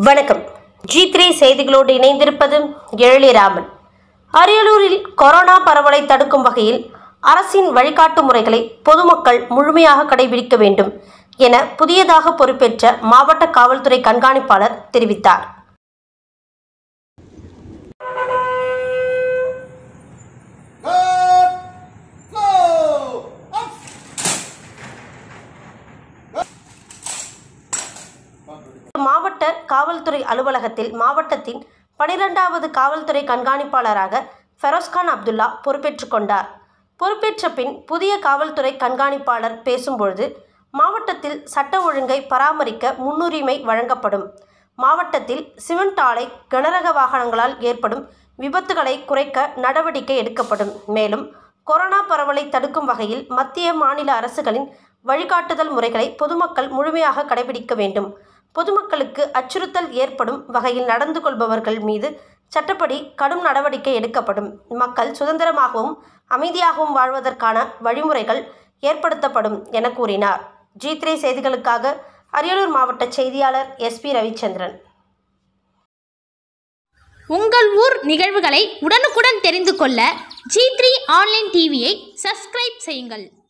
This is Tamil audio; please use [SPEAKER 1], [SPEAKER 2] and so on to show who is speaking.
[SPEAKER 1] வணக்கம் ஜி த்ரீ செய்திகளோடு இணைந்திருப்பது எழிலிராமன் அரியலூரில் கொரோனா பரவலை தடுக்கும் வகையில் அரசின் வழிகாட்டு முறைகளை பொதுமக்கள் முழுமையாக கடைபிடிக்க வேண்டும் என புதியதாக பொறுப்பேற்ற மாவட்ட காவல்துறை கண்காணிப்பாளர் தெரிவித்தார்
[SPEAKER 2] Good. Go. Up.
[SPEAKER 1] மாவட்ட காவல்துறை அலுவலகத்தில் மாவட்டத்தின் பனிரெண்டாவது காவல்துறை கண்காணிப்பாளராக ஃபெரோஸ்கான் அப்துல்லா பொறுப்பேற்றுக் கொண்டார் பொறுப்பேற்ற பின் புதிய காவல்துறை கண்காணிப்பாளர் பேசும்பொழுது மாவட்டத்தில் சட்ட ஒழுங்கை பராமரிக்க முன்னுரிமை வழங்கப்படும் மாவட்டத்தில் சிமெண்ட் ஆலை கனரக வாகனங்களால் ஏற்படும் விபத்துகளை குறைக்க நடவடிக்கை எடுக்கப்படும் மேலும் கொரோனா பரவலை தடுக்கும் வகையில் மத்திய மாநில அரசுகளின் வழிகாட்டுதல் முறைகளை பொதுமக்கள் முழுமையாக கடைபிடிக்க வேண்டும் பொதுமக்களுக்கு அச்சுறுத்தல் ஏற்படும் வகையில் நடந்து கொள்பவர்கள் மீது சட்டப்படி கடும் நடவடிக்கை எடுக்கப்படும் மக்கள் சுதந்திரமாகவும் அமைதியாகவும் வாழ்வதற்கான வழிமுறைகள் ஏற்படுத்தப்படும் என கூறினார் ஜி த்ரீ செய்திகளுக்காக அரியலூர் மாவட்ட செய்தியாளர் எஸ்பி ரவிச்சந்திரன்
[SPEAKER 3] உங்கள் ஊர் நிகழ்வுகளை உடனுக்குடன் தெரிந்து கொள்ள ஜி த்ரீ ஆன்லைன் டிவியை சப்ஸ்கிரைப் செய்யுங்கள்